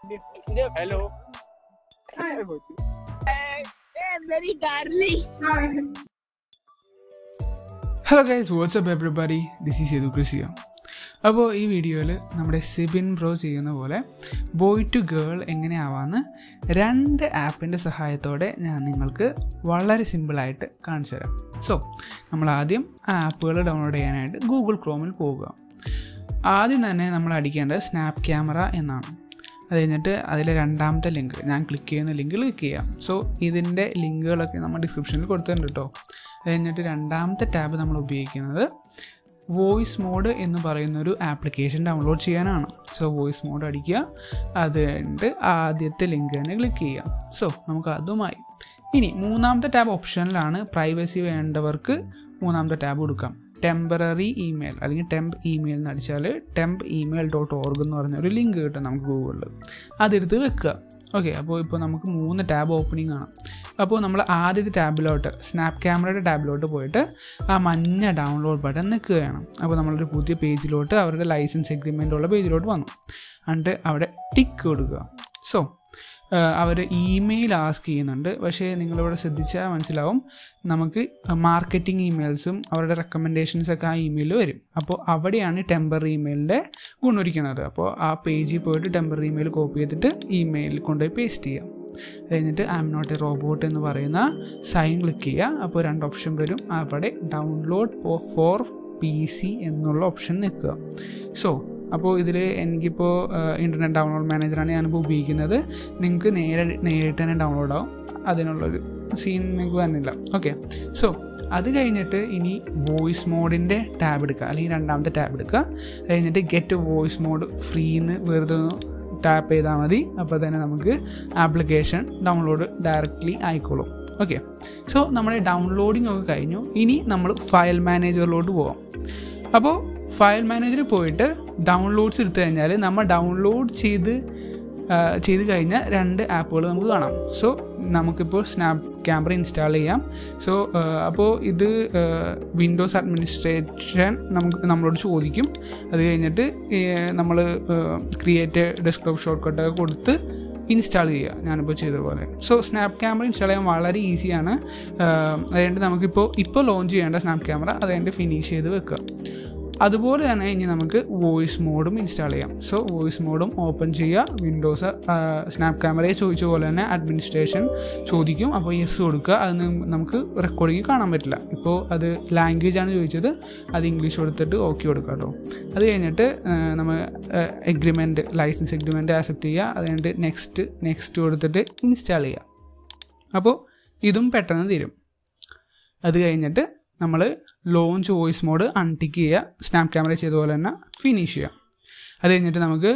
Hello. very darling. Hello guys what's up everybody this is യദു ക്രിസിയ അപ്പോൾ ഈ വീഡിയോയിൽ നമ്മുടെ സിബിൻ ബ്രോ ചെയ്യുന്ന പോലെ ബോയ് ടു ഗേൾ എങ്ങനെയാവാമെന്ന് രണ്ട് ആപ്പിൻ്റെ സഹായത്തോടെ ഞാൻ നിങ്ങൾക്ക് വളരെ സിമ്പിളായിട്ട് കാണിച്ചു തരാം സോ നമ്മൾ ആദ്യം ആ ആപ്പുകൾ ഡൗൺലോഡ് ചെയ്യാനായിട്ട് ഗൂഗിൾ ക്രോമിൽ പോകുക ആദ്യം തന്നെ നമ്മൾ അടിക്കേണ്ടത് സ്നാപ്പ് ക്യാമറ എന്നാണ് അത് കഴിഞ്ഞിട്ട് അതിലെ രണ്ടാമത്തെ ലിങ്ക് ഞാൻ ക്ലിക്ക് ചെയ്യുന്ന ലിങ്ക് ക്ലിക്ക് ചെയ്യാം സോ ഇതിൻ്റെ ലിങ്കുകളൊക്കെ നമ്മൾ ഡിസ്ക്രിപ്ഷനിൽ കൊടുത്തിട്ടുണ്ട് കേട്ടോ അത് കഴിഞ്ഞിട്ട് രണ്ടാമത്തെ ടാബ് നമ്മൾ ഉപയോഗിക്കുന്നത് വോയിസ് മോഡ് എന്ന് പറയുന്ന ഒരു ആപ്ലിക്കേഷൻ ഡൗൺലോഡ് ചെയ്യാനാണ് സോ വോയിസ് മോഡ് അടിക്കുക അത് കഴിഞ്ഞിട്ട് ആദ്യത്തെ ലിങ്ക് തന്നെ ക്ലിക്ക് ചെയ്യുക സോ നമുക്ക് അതുമായി ഇനി മൂന്നാമത്തെ ടാബ് ഓപ്ഷനിലാണ് പ്രൈവസി വേണ്ടവർക്ക് മൂന്നാമത്തെ ടാബ് കൊടുക്കാം ടെമ്പററി ഇമെയിൽ അല്ലെങ്കിൽ ടെമ്പ് ഇമെയിൽ എന്ന് അടിച്ചാൽ ടെമ്പ് ഇമെയിൽ ഡോട്ട് ഓർഗ് എന്ന് പറഞ്ഞ ഒരു ലിങ്ക് കിട്ടും നമുക്ക് ഗൂഗിളിൽ അതെടുത്ത് വെക്കുക ഓക്കെ അപ്പോൾ ഇപ്പോൾ നമുക്ക് മൂന്ന് ടാബ് ഓപ്പണിംഗ് ആണ് അപ്പോൾ നമ്മൾ ആദ്യത്തെ ടാബിലോട്ട് സ്നാപ്പ് ക്യാമറയുടെ ടാബിലോട്ട് പോയിട്ട് ആ മഞ്ഞ ഡൗൺലോഡ് ബട്ടൺ നിൽക്കുകയാണ് അപ്പോൾ നമ്മളൊരു പുതിയ പേജിലോട്ട് അവരുടെ ലൈസൻസ് എഗ്രിമെൻ്റ് ഉള്ള പേജിലോട്ട് വന്നു എന്നിട്ട് അവിടെ ടിക്ക് കൊടുക്കുക സോ അവർ ഇമെയിൽ ആസ്ക് ചെയ്യുന്നുണ്ട് പക്ഷേ നിങ്ങളിവിടെ ശ്രദ്ധിച്ചാൽ മനസ്സിലാവും നമുക്ക് മാർക്കറ്റിംഗ് ഇമെയിൽസും അവരുടെ റെക്കമെൻഡേഷൻസൊക്കെ ആ ഇമെയിലിൽ വരും അപ്പോൾ അവിടെയാണ് ടെമ്പററി ഇമെയിലിൻ്റെ ഗുണൊരിക്കുന്നത് അപ്പോൾ ആ പേജിൽ പോയിട്ട് ടെമ്പററി ഇമെയിൽ കോപ്പി ചെയ്തിട്ട് ഇമെയിലിൽ കൊണ്ടുപോയി പേസ്റ്റ് ചെയ്യാം കഴിഞ്ഞിട്ട് I'm not a robot എന്ന് പറയുന്ന സൈൻ ക്ലിക്ക് ചെയ്യുക അപ്പോൾ രണ്ട് ഓപ്ഷൻ വരും അവിടെ ഡൗൺലോഡ് ഫോർ പി സി എന്നുള്ള ഓപ്ഷൻ നിൽക്കുക സോ അപ്പോൾ ഇതിൽ എനിക്കിപ്പോൾ ഇൻ്റർനെറ്റ് ഡൗൺലോഡ് മാനേജറാണ് ഞാനിപ്പോൾ ഉപയോഗിക്കുന്നത് നിങ്ങൾക്ക് നേരെ നേരിട്ട് തന്നെ ഡൗൺലോഡ് ആവും അതിനുള്ളൊരു സീൻ നിങ്ങൾക്ക് വരുന്നില്ല ഓക്കെ സോ അത് കഴിഞ്ഞിട്ട് ഇനി വോയിസ് മോഡിൻ്റെ ടാബ് എടുക്കുക അല്ലെങ്കിൽ രണ്ടാമത്തെ ടാബ് എടുക്കുക കഴിഞ്ഞിട്ട് ഗെറ്റ് വോയിസ് മോഡ് ഫ്രീന്ന് വെറുതെ ഒന്ന് ടാപ്പ് ചെയ്താൽ മതി അപ്പോൾ തന്നെ നമുക്ക് ആപ്ലിക്കേഷൻ ഡൗൺലോഡ് ഡയറക്റ്റ്ലി ആയിക്കോളും ഓക്കെ സോ നമ്മുടെ ഡൗൺലോഡിംഗ് ഒക്കെ കഴിഞ്ഞു ഇനി നമ്മൾ ഫയൽ മാനേജറിലോട്ട് പോകാം അപ്പോൾ ഫയൽ മാനേജറിൽ പോയിട്ട് ഡൗൺലോഡ്സ് എടുത്തു കഴിഞ്ഞാൽ നമ്മൾ ഡൗൺലോഡ് ചെയ്ത് ചെയ്ത് കഴിഞ്ഞാൽ രണ്ട് ആപ്പുകൾ നമുക്ക് കാണാം സോ നമുക്കിപ്പോൾ സ്നാപ്പ് ക്യാമറ ഇൻസ്റ്റാൾ ചെയ്യാം സോ അപ്പോൾ ഇത് വിൻഡോസ് അഡ്മിനിസ്ട്രേഷൻ നമുക്ക് നമ്മളോട് ചോദിക്കും അത് കഴിഞ്ഞിട്ട് നമ്മൾ ക്രിയേറ്റ് ഡെസ്ക്ടോപ്പ് ഷോർട്ട് കട്ടൊക്കെ കൊടുത്ത് ഇൻസ്റ്റാൾ ചെയ്യുക ഞാനിപ്പോൾ ചെയ്ത പോലെ സോ സ്നാപ്പ് ക്യാമറ ഇൻസ്റ്റാൾ ചെയ്യാൻ വളരെ ഈസിയാണ് അതുകൊണ്ട് നമുക്കിപ്പോൾ ഇപ്പോൾ ലോഞ്ച് ചെയ്യേണ്ട സ്നാപ്പ് ക്യാമറ അതുകൊണ്ട് ഫിനിഷ് ചെയ്ത് വെക്കുക അതുപോലെ തന്നെ ഇനി നമുക്ക് വോയിസ് മോഡും ഇൻസ്റ്റാൾ ചെയ്യാം സോ വോയിസ് മോഡും ഓപ്പൺ ചെയ്യുക വിൻഡോസ് സ്നാപ്പ് ക്യാമറയെ ചോദിച്ച പോലെ തന്നെ അഡ്മിനിസ്ട്രേഷൻ ചോദിക്കും അപ്പോൾ യെസ് കൊടുക്കുക അത് നമുക്ക് റെക്കോർഡിങ് കാണാൻ പറ്റില്ല ഇപ്പോൾ അത് ലാംഗ്വേജ് ആണ് ചോദിച്ചത് അത് ഇംഗ്ലീഷ് കൊടുത്തിട്ട് ഓക്കെ കൊടുക്കുക കേട്ടോ അത് കഴിഞ്ഞിട്ട് നമ്മൾ എഗ്രിമെൻറ്റ് ലൈസൻസ് എഗ്രിമെൻറ്റ് ആക്സെപ്റ്റ് ചെയ്യുക അത് കഴിഞ്ഞിട്ട് നെക്സ്റ്റ് നെക്സ്റ്റ് കൊടുത്തിട്ട് ഇൻസ്റ്റാൾ ചെയ്യുക അപ്പോൾ ഇതും പെട്ടെന്ന് തീരും അത് കഴിഞ്ഞിട്ട് നമ്മൾ ലോഞ്ച് വോയിസ് മോഡ് അൺടിക്ക് ചെയ്യുക സ്നാപ്പ് ക്യാമറ ചെയ്ത പോലെ തന്നെ ഫിനിഷ് ചെയ്യുക അത് കഴിഞ്ഞിട്ട് നമുക്ക്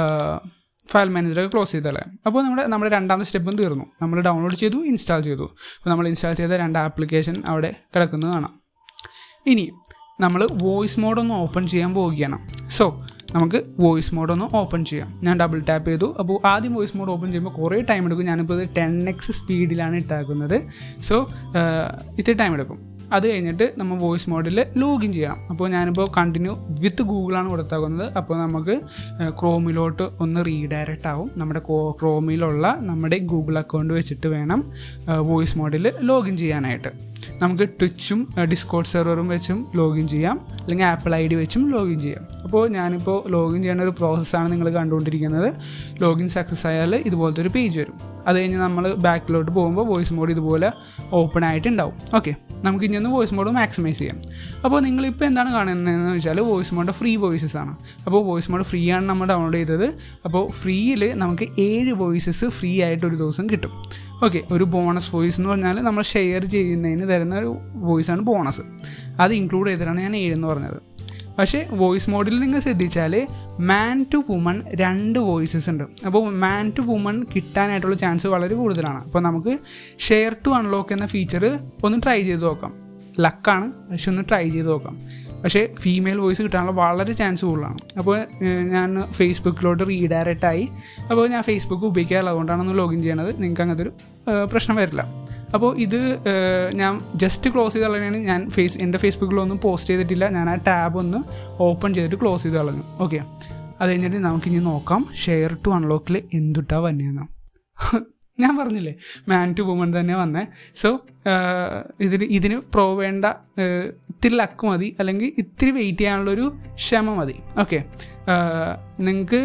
ഫയൽ മാനേജറൊക്കെ ക്ലോസ് ചെയ്തല്ലേ അപ്പോൾ നമ്മുടെ നമ്മുടെ രണ്ടാമത്തെ സ്റ്റെപ്പും തീർന്നു നമ്മൾ ഡൗൺലോഡ് ചെയ്തു ഇൻസ്റ്റാൾ ചെയ്തു അപ്പോൾ നമ്മൾ ഇൻസ്റ്റാൾ ചെയ്ത രണ്ട് ആപ്ലിക്കേഷൻ അവിടെ കിടക്കുന്നത് കാണാം ഇനി നമ്മൾ വോയിസ് മോഡൊന്ന് ഓപ്പൺ ചെയ്യാൻ പോവുകയാണ് സോ നമുക്ക് വോയിസ് മോഡ് ഒന്ന് ഓപ്പൺ ചെയ്യാം ഞാൻ ഡബിൾ ടാപ്പ് ചെയ്തു അപ്പോൾ ആദ്യം വോയിസ് മോഡ് ഓപ്പൺ ചെയ്യുമ്പോൾ കുറേ ടൈം എടുക്കും ഞാനിപ്പോൾ ഇത് ടെൻ എക്സ് സ്പീഡിലാണ് ഇട്ടാക്കുന്നത് സോ ഇത്തിരി ടൈം എടുക്കും അത് കഴിഞ്ഞിട്ട് നമ്മൾ വോയിസ് മോഡിൽ ലോഗിൻ ചെയ്യണം അപ്പോൾ ഞാനിപ്പോൾ കണ്ടിന്യൂ വിത്ത് ഗൂഗിളാണ് കൊടുത്താക്കുന്നത് അപ്പോൾ നമുക്ക് ക്രോമിലോട്ട് ഒന്ന് റീഡയറക്റ്റ് ആവും നമ്മുടെ ക്രോമിലുള്ള നമ്മുടെ ഗൂഗിൾ അക്കൗണ്ട് വെച്ചിട്ട് വേണം വോയിസ് മോഡിൽ ലോഗിൻ ചെയ്യാനായിട്ട് നമുക്ക് ട്വിച്ചും ഡിസ്കോഡ് സെർവറും വെച്ചും ലോഗിൻ ചെയ്യാം അല്ലെങ്കിൽ ആപ്പിൾ ഐ ഡി വെച്ചും ലോഗിൻ ചെയ്യാം അപ്പോൾ ഞാനിപ്പോൾ ലോഗിൻ ചെയ്യുന്ന ഒരു പ്രോസസ്സാണ് നിങ്ങൾ കണ്ടുകൊണ്ടിരിക്കുന്നത് ലോഗിൻ സക്സസ് ആയാൽ ഇതുപോലത്തെ ഒരു പേജ് വരും അത് കഴിഞ്ഞ് നമ്മൾ ബാക്കിലോട്ട് പോകുമ്പോൾ വോയിസ് മോഡ് ഇതുപോലെ ഓപ്പൺ ആയിട്ടുണ്ടാവും ഓക്കെ നമുക്ക് ഇനി ഒന്ന് വോയിസ് മോഡ് മാക്സിമൈസ് ചെയ്യാം അപ്പോൾ നിങ്ങളിപ്പോൾ എന്താണ് കാണുന്നതെന്ന് വെച്ചാൽ വോയിസ് മോഡ് ഫ്രീ വോയിസസ് ആണ് അപ്പോൾ വോയിസ് മോഡ് ഫ്രീ ആണ് നമ്മൾ ഡൗൺലോഡ് ചെയ്തത് അപ്പോൾ ഫ്രീയിൽ നമുക്ക് ഏഴ് വോയിസസ് ഫ്രീ ആയിട്ട് ഒരു ദിവസം കിട്ടും ഓക്കെ ഒരു ബോണസ് വോയിസ് എന്ന് പറഞ്ഞാൽ നമ്മൾ ഷെയർ ചെയ്യുന്നതിന് തരുന്ന ഒരു വോയിസാണ് ബോണസ് അത് ഇൻക്ലൂഡ് ചെയ്തിട്ടാണ് ഞാൻ ഏഴെന്ന് പറഞ്ഞത് പക്ഷേ വോയിസ് മോഡിൽ നിങ്ങൾ ശ്രദ്ധിച്ചാൽ മാൻ ടു വുമൺ രണ്ട് വോയിസസ് ഉണ്ട് അപ്പോൾ മാൻ ടു വുമൺ കിട്ടാനായിട്ടുള്ള ചാൻസ് വളരെ കൂടുതലാണ് അപ്പോൾ നമുക്ക് ഷെയർ ടു അൺലോക്ക് എന്ന ഫീച്ചർ ഒന്ന് ട്രൈ ചെയ്ത് നോക്കാം ലക്കാണ് പക്ഷെ ഒന്ന് ട്രൈ ചെയ്ത് നോക്കാം പക്ഷേ ഫീമെയിൽ വോയിസ് കിട്ടാനുള്ള വളരെ ചാൻസ് കൂടുതലാണ് അപ്പോൾ ഞാൻ ഫേസ്ബുക്കിലോട്ട് റീഡയറക്റ്റ് ആയി അപ്പോൾ ഞാൻ ഫേസ്ബുക്ക് ഉപയോഗിക്കാറില്ല അതുകൊണ്ടാണ് ഒന്ന് ലോഗിൻ ചെയ്യണത് നിങ്ങൾക്ക് അങ്ങനത്തെ ഒരു പ്രശ്നം വരില്ല അപ്പോൾ ഇത് ഞാൻ ജസ്റ്റ് ക്ലോസ് ചെയ്ത് കളഞ്ഞാണ് ഞാൻ ഫേസ് എൻ്റെ ഫേസ്ബുക്കിലൊന്നും പോസ്റ്റ് ചെയ്തിട്ടില്ല ഞാൻ ആ ടാബ് ഒന്ന് ഓപ്പൺ ചെയ്തിട്ട് ക്ലോസ് ചെയ്ത് കളഞ്ഞു ഓക്കെ അത് കഴിഞ്ഞിട്ട് നമുക്കിനി നോക്കാം ഷെയർ ടു അൺലോക്കിൽ എന്തുട്ടാ വന്നതെന്ന് ഞാൻ പറഞ്ഞില്ലേ മാൻ ടു വുമൺ തന്നെ വന്നേ സോ ഇതിന് ഇതിന് പ്രോ വേണ്ട ഏഹ്, ഇത്തിരി ലക്ക് മതി അല്ലെങ്കിൽ ഇത്തിരി വെയിറ്റ് ചെയ്യാനുള്ളൊരു ക്ഷമ മതി ഓക്കെ നിങ്ങൾക്ക്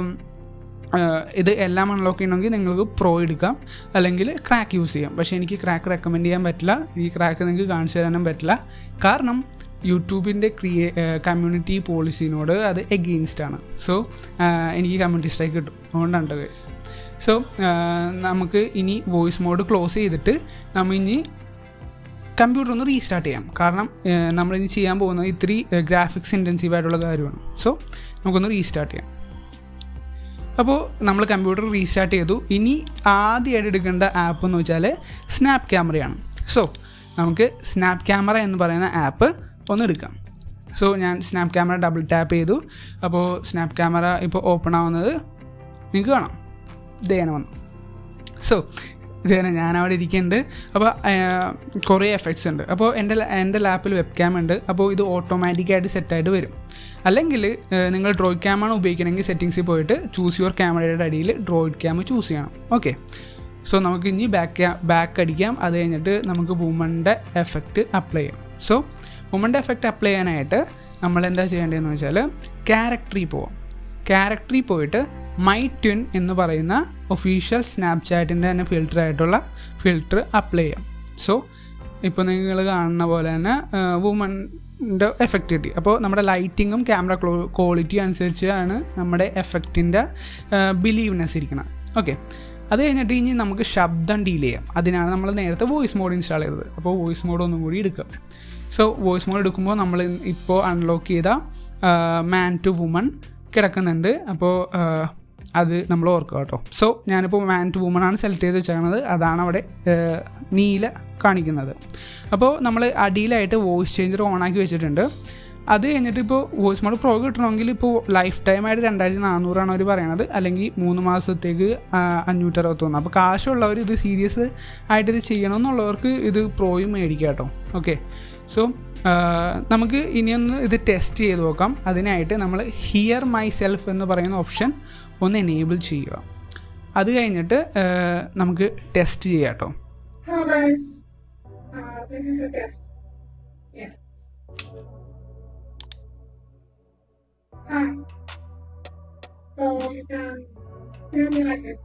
ഇത് എല്ലാം അൺലോക്ക് ചെയ്യണമെങ്കിൽ നിങ്ങൾക്ക് പ്രോ എടുക്കാം അല്ലെങ്കിൽ ക്രാക്ക് യൂസ് ചെയ്യാം പക്ഷേ എനിക്ക് ക്രാക്ക് റെക്കമെൻഡ് ചെയ്യാൻ പറ്റില്ല ഈ ക്രാക്ക് നിങ്ങൾക്ക് കാണിച്ചു തരാനും പറ്റില്ല കാരണം യൂട്യൂബിൻ്റെ ക്രിയേ കമ്മ്യൂണിറ്റി പോളിസിനോട് അത് എഗെയിൻസ്റ്റ് ആണ് സോ എനിക്ക് കമ്മ്യൂണിറ്റി സ്ട്രൈക്ക് കിട്ടും അതുകൊണ്ടാണ് കേട്ടോ ഗൈസ് സോ നമുക്ക് ഇനി വോയിസ് മോഡ് ക്ലോസ് ചെയ്തിട്ട് നമ്മൾ ഇനി കമ്പ്യൂട്ടർ ഒന്ന് റീസ്റ്റാർട്ട് ചെയ്യാം കാരണം ഏഹ്, നമ്മളിനി ചെയ്യാൻ പോകുന്നത് ഇത്തിരി ഗ്രാഫിക്സ് ഇൻറ്റൻസീവ് ആയിട്ടുള്ള കാര്യമാണ് സോ നമുക്കൊന്ന് റീസ്റ്റാർട്ട് ചെയ്യാം അപ്പോൾ നമ്മൾ കമ്പ്യൂട്ടർ റീസ്റ്റാർട്ട് ചെയ്തു ഇനി ആദ്യമായിട്ട് എടുക്കേണ്ട ആപ്പ് എന്ന് വെച്ചാൽ സ്നാപ്പ് ക്യാമറയാണ് സോ നമുക്ക് സ്നാപ്പ് ക്യാമറ എന്ന് പറയുന്ന ആപ്പ് ഒന്ന് എടുക്കാം സോ ഞാൻ സ്നാപ്പ് ക്യാമറ ഡബിൾ ടാപ്പ് ചെയ്തു അപ്പോൾ സ്നാപ്പ് ക്യാമറ ഇപ്പോൾ ഓപ്പൺ ആവുന്നത് നിങ്ങൾക്ക് കാണാം ഇതേനെ വന്നു സോ ഇതേനെ ഞാൻ അവിടെ ഇരിക്കുന്നുണ്ട് അപ്പോൾ കുറേ എഫക്ട്സ് ഉണ്ട് അപ്പോൾ എൻ്റെ ല- എൻ്റെ ലാപ്പിൽ വെബ് ക്യാം ഉണ്ട് അപ്പോൾ ഇത് ഓട്ടോമാറ്റിക്കായിട്ട് സെറ്റായിട്ട് വരും അല്ലെങ്കിൽ ഏഹ്, നിങ്ങൾ ഡ്രോയിഡ് ക്യാമാണ് ഉപയോഗിക്കണമെങ്കിൽ സെറ്റിങ്സിൽ പോയിട്ട് ചൂസ് യുവർ ക്യാമറയുടെ അടിയിൽ ഡ്രോയിഡ് ക്യാം ചൂസ് ചെയ്യണം ഓക്കെ സോ നമുക്ക് ഇനി ബാക്ക് ക്യാ ബാക്ക് അടിക്കാം അത് കഴിഞ്ഞിട്ട് നമുക്ക് വുമൻ്റെ എഫക്റ്റ് അപ്ലൈ ചെയ്യാം സോ വുമൻ്റെ എഫക്റ്റ് അപ്ലൈ ചെയ്യാനായിട്ട് നമ്മൾ എന്താ ചെയ്യേണ്ടതെന്ന് വെച്ചാൽ ക്യാരക്ടറിൽ പോവാം ക്യാരക്ടറിൽ പോയിട്ട് മൈ ട്വിൻ എന്ന് പറയുന്ന ഒഫീഷ്യൽ സ്നാപ്ചാറ്റിൻ്റെ തന്നെ ഫിൽറ്റർ ആയിട്ടുള്ള ഫിൽറ്റർ അപ്ലൈ ചെയ്യാം സോ ഇപ്പോൾ നിങ്ങൾ കാണുന്ന പോലെ തന്നെ വുമൻ്റെ എഫക്റ്റ് കിട്ടി അപ്പോൾ നമ്മുടെ ലൈറ്റിങ്ങും ക്യാമറ ക്വാളിറ്റി അനുസരിച്ചാണ് നമ്മുടെ എഫക്റ്റിൻ്റെ ബിലീവ്നെസ് ഇരിക്കുന്നത് ഓക്കെ അത് കഴിഞ്ഞിട്ട് ഇനി നമുക്ക് ശബ്ദം ഡീൽ ചെയ്യാം അതിനാണ് നമ്മൾ നേരത്തെ വോയിസ് മോഡ് ഇൻസ്റ്റാൾ ചെയ്തത് അപ്പോൾ വോയിസ് മോഡ് ഒന്നും കൂടി എടുക്കാം സോ വോയിസ് മോഡ് എടുക്കുമ്പോൾ നമ്മൾ ഇപ്പോൾ അൺലോക്ക് ചെയ്ത മാൻ ടു വുമൺ കിടക്കുന്നുണ്ട് അപ്പോൾ അത് നമ്മൾ ഓർക്കുക കേട്ടോ സോ ഞാനിപ്പോൾ മാൻ ടു വുമൺ ആണ് സെലക്ട് ചെയ്ത് വെച്ചേക്കുന്നത് അതാണ് അവിടെ ആ, നീല കാണിക്കുന്നത് അപ്പോൾ നമ്മൾ അടിയിലായിട്ട് വോയിസ് ചേഞ്ചർ ഓണാക്കി വെച്ചിട്ടുണ്ട് അത് കഴിഞ്ഞിട്ട് ഇപ്പോൾ വോയിസ് മോഡ് പ്രോ കിട്ടണമെങ്കിൽ ഇപ്പോൾ ലൈഫ് ടൈം ആയിട്ട് രണ്ടായിരത്തി നാനൂറാണ് അവർ പറയണത് അല്ലെങ്കിൽ മൂന്ന് മാസത്തേക്ക് അഞ്ഞൂറ്റി അറുപത്തൊന്ന് അപ്പോൾ കാശുള്ളവർ ഇത് സീരിയസ് ആയിട്ട് ഇത് ചെയ്യണമെന്നുള്ളവർക്ക് ഇത് പ്രോയും മേടിക്കാം കേട്ടോ ഓക്കെ സോ നമുക്ക് ഇനിയൊന്ന് ഇത് ടെസ്റ്റ് ചെയ്ത് നോക്കാം അതിനായിട്ട് നമ്മൾ ഹിയർ മൈ സെൽഫ് എന്ന് പറയുന്ന ഓപ്ഷൻ ഒന്ന് എനേബിൾ ചെയ്യുക അത് കഴിഞ്ഞിട്ട് ആ, നമുക്ക് ടെസ്റ്റ് ചെയ്യാം കേട്ടോ Hello guys, uh, this is a test. Yes. Hi. So you can hear me like this.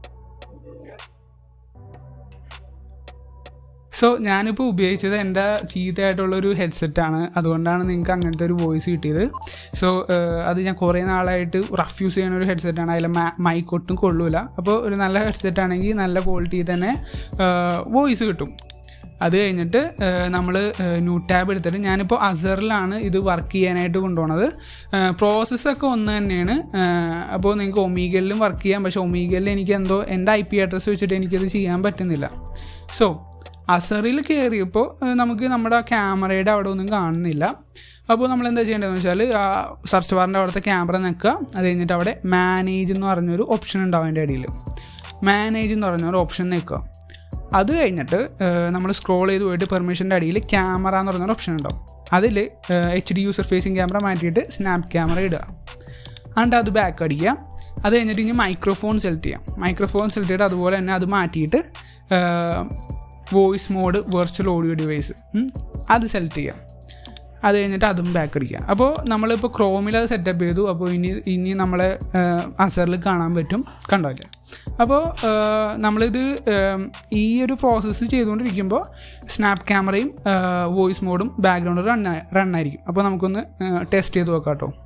So ഞാനിപ്പോൾ ഉപയോഗിച്ചത് എൻ്റെ ചീത്തയായിട്ടുള്ളൊരു ഹെഡ്സെറ്റാണ് അതുകൊണ്ടാണ് നിങ്ങൾക്ക് അങ്ങനത്തെ ഒരു വോയിസ് കിട്ടിയത് സോ അത് ഞാൻ കുറേ നാളായിട്ട് റഫ് യൂസ് ചെയ്യുന്ന ഒരു ഹെഡ്സെറ്റാണ് അതിൽ മൈക്ക് ഒട്ടും കൊള്ളൂല അപ്പോൾ ഒരു നല്ല ഹെഡ്സെറ്റ് ആണെങ്കിൽ നല്ല ക്വാളിറ്റിയിൽ തന്നെ വോയിസ് കിട്ടും അത് കഴിഞ്ഞിട്ട് നമ്മൾ ന്യൂ ടാബ് എടുത്തിട്ട് ഞാനിപ്പോൾ അസറിലാണ് ഇത് വർക്ക് ചെയ്യാനായിട്ട് കൊണ്ടുപോണത് പ്രോസസ്സൊക്കെ ഒന്ന് തന്നെയാണ് അപ്പോൾ നിങ്ങൾക്ക് ഒമീഗലിലും വർക്ക് ചെയ്യാം പക്ഷേ ഒമീഗലിൽ എനിക്ക് എന്തോ എൻ്റെ ഐ പി അഡ്രസ്സ് വെച്ചിട്ട് എനിക്കത് ചെയ്യാൻ പറ്റുന്നില്ല സോ അസറിൽ കയറിയപ്പോൾ നമുക്ക് നമ്മുടെ ക്യാമറയുടെ അവിടെ ഒന്നും കാണുന്നില്ല അപ്പോൾ നമ്മൾ എന്താ ചെയ്യേണ്ടതെന്ന് വെച്ചാൽ ആ സെർച്ച് ബാറിൻ്റെ അവിടുത്തെ ക്യാമറ നിൽക്കുക അത് കഴിഞ്ഞിട്ട് അവിടെ മാനേജ് എന്ന് പറഞ്ഞൊരു ഓപ്ഷൻ ഉണ്ടാവും അതിൻ്റെ അടിയിൽ മാനേജ് എന്ന് പറഞ്ഞൊരു ഓപ്ഷൻ നിൽക്കുക അത് കഴിഞ്ഞിട്ട് നമ്മൾ സ്ക്രോൾ ചെയ്ത് പോയിട്ട് പെർമിഷൻ്റെ അടിയിൽ ക്യാമറ എന്ന് പറഞ്ഞൊരു ഓപ്ഷൻ ഉണ്ടാവും അതിൽ H D user facing camera മാറ്റിയിട്ട് സ്നാപ്പ് ക്യാമറ ഇടുക എന്നിട്ട് അത് ബാക്ക് അടിക്കുക അത് കഴിഞ്ഞിട്ട് ഇനി മൈക്രോഫോൺ സെലക്ട് ചെയ്യാം മൈക്രോഫോൺ സെലക്ട് ചെയ്തിട്ട് അതുപോലെ തന്നെ അത് മാറ്റിയിട്ട് Voicemod virtual audio device അത് സെലക്ട് ചെയ്യാം അത് കഴിഞ്ഞിട്ട് അതും ബാക്ക് അടിക്കുക അപ്പോൾ നമ്മളിപ്പോൾ ക്രോമിൽ അത് സെറ്റപ്പ് ചെയ്തു അപ്പോൾ ഇനി ഇനി നമ്മളെ അസറിൽ കാണാൻ പറ്റും കണ്ടല്ലേ അപ്പോൾ നമ്മളിത് ഈ ഒരു പ്രോസസ്സ് ചെയ്തുകൊണ്ടിരിക്കുമ്പോൾ സ്നാപ്പ് ക്യാമറയും വോയിസ് മോഡും ബാക്ക്ഗ്രൗണ്ട് റൺ റൺ ആയിരിക്കും അപ്പോൾ നമുക്കൊന്ന് ടെസ്റ്റ് ചെയ്ത് നോക്കാം കേട്ടോ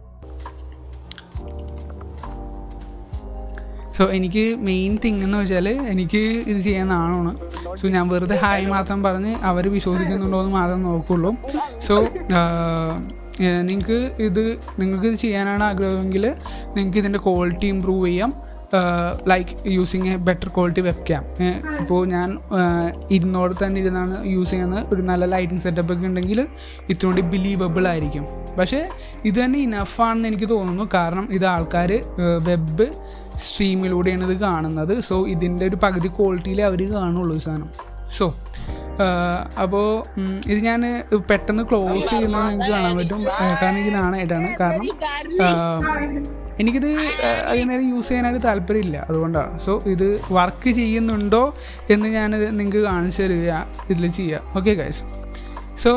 സോ എനിക്ക് മെയിൻ തിങ് എന്ന് വെച്ചാൽ എനിക്ക് ഇത് ചെയ്യാൻ നാണമാണ് സോ ഞാൻ വെറുതെ ഹായ് മാത്രം പറഞ്ഞ് അവർ വിശ്വസിക്കുന്നുണ്ടോ എന്ന് മാത്രം നോക്കുള്ളൂ സോ നിങ്ങൾക്ക് ഇത് നിങ്ങൾക്ക് ഇത് ചെയ്യാനാണ് ആഗ്രഹമെങ്കിൽ നിങ്ങൾക്ക് ഇതിൻ്റെ ക്വാളിറ്റി ഇമ്പ്രൂവ് ചെയ്യാം like using a better quality webcam ഇപ്പോൾ ഞാൻ ഇരുന്നോട് തന്നെ ഇരുന്നാണ് യൂസ് ചെയ്യുന്നത് ഒരു നല്ല ലൈറ്റിംഗ് സെറ്റപ്പ് ഒക്കെ ഉണ്ടെങ്കിൽ ഇത്രയും ബിലീവബിൾ ആയിരിക്കും പക്ഷേ ഇത് തന്നെ ഇനഫാണെന്ന് എനിക്ക് തോന്നുന്നു കാരണം ഇത് ആൾക്കാർ വെബ് സ്ട്രീമിലൂടെയാണ് ഇത് കാണുന്നത് സോ ഇതിൻ്റെ ഒരു പകുതി ക്വാളിറ്റിയിൽ അവർ കാണുള്ളൂ ഈ സാധനം സോ അപ്പോൾ ഇത് ഞാൻ പെട്ടെന്ന് ക്ലോസ് ചെയ്യുന്നത് നിങ്ങൾക്ക് കാണാൻ പറ്റും കാരണം എനിക്ക് നാണായിട്ടാണ് കാരണം എനിക്കിത് അധികം നേരം യൂസ് ചെയ്യാനായിട്ട് താല്പര്യമില്ല അതുകൊണ്ടാണ് സോ ഇത് വർക്ക് ചെയ്യുന്നുണ്ടോ എന്ന് ഞാനിത് നിങ്ങൾക്ക് കാണിച്ചു തരിക ഇതിൽ ചെയ്യാം ഓക്കെ ഗൈസ് സോ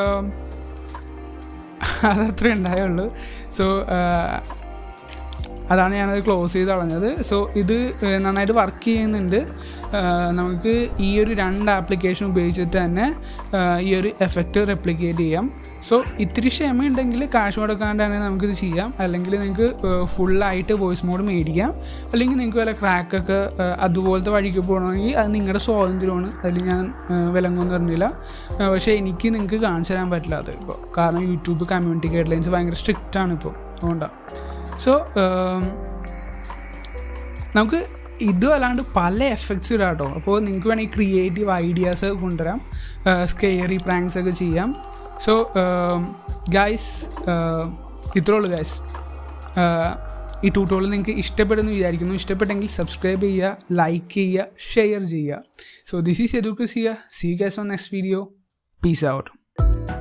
അതത്രേ ഉണ്ടായുള്ളൂ സോ അതാണ് ഞാനത് ക്ലോസ് ചെയ്ത് കളഞ്ഞത് സോ ഇത് ഏഹ്, നന്നായിട്ട് വർക്ക് ചെയ്യുന്നുണ്ട് ഏഹ്, നമുക്ക് ഈ ഒരു രണ്ട് ആപ്ലിക്കേഷൻ ഉപയോഗിച്ചിട്ട് തന്നെ ഏഹ്, ഈ ഒരു എഫക്റ്റ് റെപ്ലിക്കേറ്റ് ചെയ്യാം സോ ഇത്തിരി ക്ഷമയുണ്ടെങ്കിൽ കാശ് മുടക്കാണ്ട് തന്നെ നമുക്കിത് ചെയ്യാം അല്ലെങ്കിൽ നിങ്ങൾക്ക് ഫുള്ളായിട്ട് വോയിസ് മോഡ് മേടിക്കാം അല്ലെങ്കിൽ നിങ്ങൾക്ക് വല്ല ക്രാക്കൊക്കെ അതുപോലത്തെ വഴിക്ക് പോകണമെങ്കിൽ അത് നിങ്ങളുടെ സ്വാതന്ത്ര്യമാണ് അതിൽ ഞാൻ ഏഹ്, വിലങ്ങൊന്നും പറഞ്ഞില്ല ഏഹ്, പക്ഷേ എനിക്ക് നിങ്ങൾക്ക് കാണിച്ചു തരാൻ പറ്റില്ല അത് ഇപ്പോൾ കാരണം യൂട്യൂബ് കമ്മ്യൂണിറ്റി ഗൈഡ് ലൈൻസ് ഭയങ്കര സ്ട്രിക്റ്റ് ആണ് ഇപ്പോൾ അതുകൊണ്ടാണ് സോ നമുക്ക് ഇതും അല്ലാണ്ട് പല എഫക്ട്സ് ഇടാം കേട്ടോ അപ്പോൾ നിങ്ങൾക്ക് വേണമെങ്കിൽ ക്രിയേറ്റീവ് ഐഡിയാസ് കൊണ്ടുവരാം സ്കെയറി പ്രാങ്ക്സ് ഒക്കെ ചെയ്യാം സോ ഗൈസ് ഇത്രേ ഉള്ളൂ ഗൈസ് ഈ ട്യൂട്ടോറിയൽ നിങ്ങൾക്ക് ഇഷ്ടപ്പെടുന്നു വിചാരിക്കുന്നു ഇഷ്ടപ്പെട്ടെങ്കിൽ സബ്സ്ക്രൈബ് ചെയ്യുക ലൈക്ക് ചെയ്യുക ഷെയർ ചെയ്യുക സോ ദിസ് ഈസ് എഡുക്രസിയ see guys on next video peace out